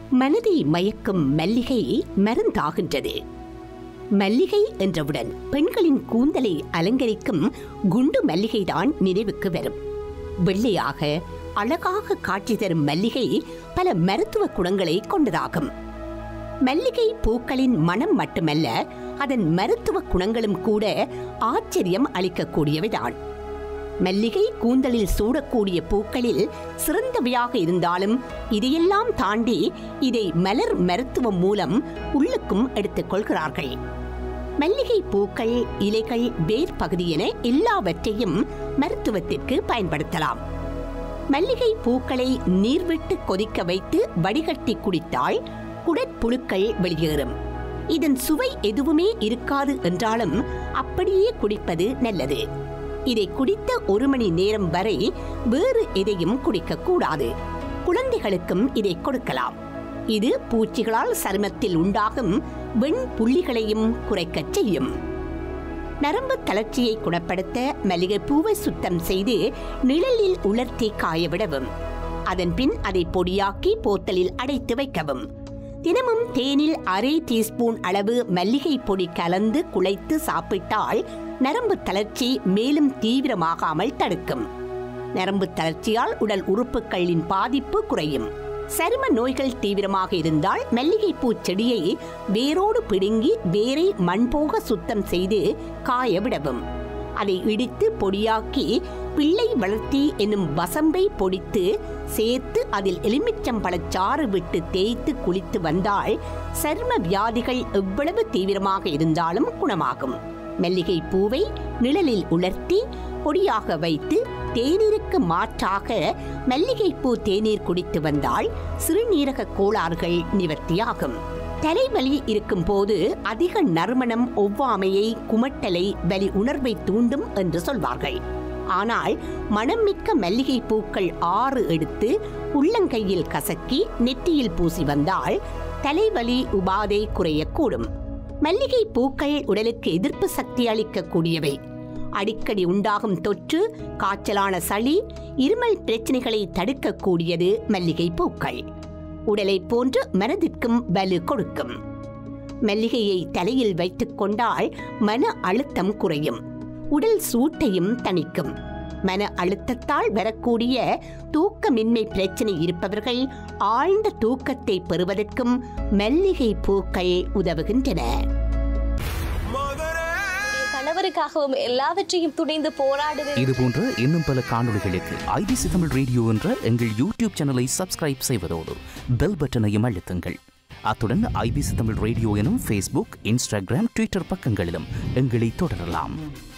மனதை மயக்கும் மல்லிகை மருந்தாகின்றது மல்லிகை என்றவுடன் பெண்களின் கூந்தலை அலங்கரிக்கும் குண்டு மல்லிகைதான் நினைவுக்கு வரும் வெள்ளையாக அழகாக காட்சி தரும் மல்லிகை பல மருத்துவ குணங்களை கொண்டதாகும் மல்லிகை பூக்களின் மனம் மட்டுமல்ல அதன் மருத்துவ குணங்களும் கூட ஆச்சரியம் அளிக்கக்கூடியவைதான் மல்லிகை கூந்தலில் சூடக்கூடிய பூக்களில் சிறந்தவையாக இருந்தாலும் இதையெல்லாம் தாண்டி இதை மலர் மருத்துவம் மூலம் உள்ளுக்கும் எடுத்துக் கொள்கிறார்கள் மல்லிகை பூக்கள் இலைகள் வேர் பகுதி என எல்லாவற்றையும் மருத்துவத்திற்கு பயன்படுத்தலாம் மல்லிகை பூக்களை நீர்விட்டு கொதிக்க வைத்து வடிகட்டி குடித்தால் குடற்புழுக்கள் வெளியேறும் இதன் சுவை எதுவுமே இருக்காது என்றாலும் அப்படியே குடிப்பது நல்லது இதை குடித்த ஒரு மணி நேரம் வரை வேறு எதையும் குடிக்க கூடாது குழந்தைகளுக்கும் இதை கொடுக்கலாம் இது பூச்சிகளால் சருமத்தில் உண்டாகும் வெண் புள்ளிகளையும் குறைக்கச் செய்யும் நரம்பு தளர்ச்சியை குணப்படுத்த மல்லிகை பூவை சுத்தம் செய்து நிழலில் உலர்த்தி காய விடவும் அதன் பின் அதை பொடியாக்கி போத்தலில் அடைத்து வைக்கவும் தினமும் தேனில் அரை டீஸ்பூன் அளவு மல்லிகை பொடி கலந்து குழைத்து சாப்பிட்டால் நரம்பு தளர்ச்சி மேலும் தீவிரமாகாமல் தடுக்கும் நரம்பு தளர்ச்சியால் உடல் உறுப்புகளின் பாதிப்பு குறையும் சரும நோய்கள் தீவிரமாக இருந்தால் மல்லிகைப்பூ செடியை வேரோடு பிடுங்கி வேரை மண் போக சுத்தம் செய்து காய விடவும் அதை இடித்து பொடியாக்கி பிள்ளை வளர்த்தி என்னும் வசம்பை பொடித்து சேர்த்து அதில் எலுமிச்சம்பழச்சாறு விட்டு தேய்த்து குளித்து வந்தால் சர்ம வியாதிகள் எவ்வளவு தீவிரமாக இருந்தாலும் குணமாகும் மல்லிகை பூவை நிழலில் உலர்த்தி பொடியாக வைத்து தேநீருக்கு மாற்றாக மல்லிகைப்பூ தேநீர் குடித்து வந்தால் சிறுநீரக கோளாறுகள் நிவர்த்தியாகும் தலைவலி இருக்கும் போது அதிக நறுமணம் ஒவ்வாமையை குமட்டலை வலி உணர்வை தூண்டும் என்று சொல்வார்கள் ஆனால் மணம் மிக்க மல்லிகை பூக்கள் ஆறு எடுத்து உள்ளங்கையில் கசக்கி நெற்றியில் பூசி வந்தால் தலைவலி உபாதை குறையக்கூடும் மல்லிகை பூக்கள் உடலுக்கு எதிர்ப்பு சக்தி அளிக்கக்கூடியவை அடிக்கடி உண்டாகும் தொற்று காய்ச்சலான சளி இருமல் பிரச்சனைகளை தடுக்கக்கூடியது மல்லிகை பூக்கள் உடலை போன்று மனதிற்கும் வலு கொடுக்கும் மல்லிகையை தலையில் வைத்துக் கொண்டால் மன அழுத்தம் குறையும் உடல் சூட்டையும் தணிக்கும் மன அழுத்தத்தால் வரக்கூடிய தூக்கமின்மை பிரச்சனை இருப்பவர்கள் ஆழ்ந்த தூக்கத்தை பெறுவதற்கும் மல்லிகை பூக்கள் உதவுகின்றன கணவருக்காகவும் எல்லாவற்றையும் துணிந்து போராடுவேன் இது போன்ற இன்னும் பல காணொளிகளுக்கு ஐபிசி தமிழ் ரேடியோ என்ற எங்கள் யூடியூப் சேனலை சப்ஸ்கிரைப் செய்வதோடு பெல் பட்டனையும் அழுத்துங்கள் அத்துடன் ஐபிசி தமிழ் ரேடியோ எனும் ஃபேஸ்புக் இன்ஸ்டாகிராம் ட்விட்டர் பக்கங்களிலும் எங்களை தொடரலாம்